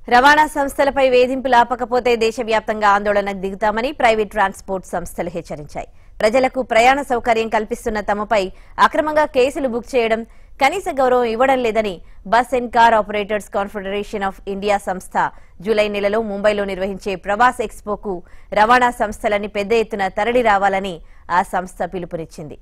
రవాణా సంస్థలపై వేధింపులు ఆపకపోతే దేశవ్యాప్తంగా ఆందోళనకు దిగుతామని ప్రైవేట్ ట్రాన్స్పోర్ట్ సంస్థలు హెచ్చరించాయి ప్రజలకు ప్రయాణ సౌకర్యం కల్పిస్తున్న తమపై అక్రమంగా కేసులు బుక్ చేయడం కనీస గౌరవం ఇవ్వడం లేదని bus and car operators confederation of India సంస్థ జూలై నెలలో ముంబైలో నిర్వహించే ప్రవాస్ ఎక్స్పోకు రవాణా సంస్థలని పెద్ద ఎత్తున తరలి రావాలని ఆ సంస్థ పిలుపునిచ్చింది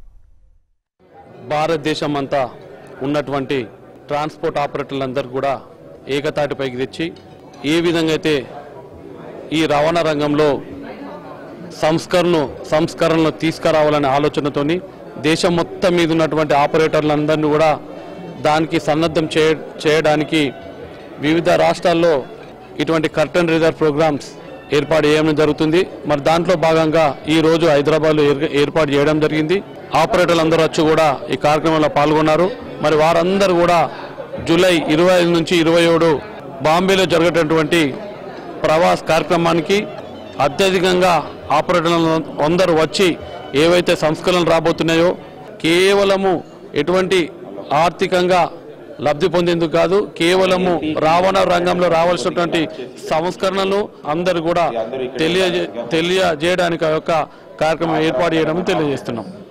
భారతదేశం అంతా ఉన్నటువంటి ట్రాన్స్పోర్ట్ ఆపరేటర్లందరూ కూడా ఏకతాటిపైకి తెచ్చి ఏ విధంగా అయితే ఈ రవాణా రంగంలో సంస్కరణను సంస్కరణలు తీసుకురావాలనే ఆలోచనతోని దేశం మొత్తం మీద ఉన్నటువంటి ఆపరేటర్లందరినీ కూడా దానికి సన్నద్ధం చేయ చేయడానికి వివిధ రాష్ట్రాల్లో ఇటువంటి కర్టన్ రిజర్వ్ ప్రోగ్రామ్స్ ఏర్పాటు చేయడం జరుగుతుంది మరి దాంట్లో భాగంగా ఈ రోజు హైదరాబాద్లో ఏర్- ఏర్పాటు చేయడం జరిగింది ఆపరేటర్లు అందరూ వచ్చి కూడా ఈ కార్యక్రమంలో పాల్గొన్నారు మరి వారందరూ కూడా జూలై ఇరవై ఐదు నుంచి ఇరవై ఏడు బాంబేలో జరిగేటటువంటి ప్రవాస్ కార్యక్రమానికి అత్యధికంగా ఆపరేటర్లు అందరూ వచ్చి ఏవైతే సంస్కరణలు రాబోతున్నాయో కేవలము ఎటువంటి ఆర్థికంగా లబ్ధి పొందేందుకు కాదు కేవలము రావణ రంగంలో రావాల్సినటువంటి సంస్కరణలు అందరూ కూడా తెలియజే తెలియజేయడానికి ఆ యొక్క కార్యక్రమం ఏర్పాటు చేయడం తెలియజేస్తున్నాం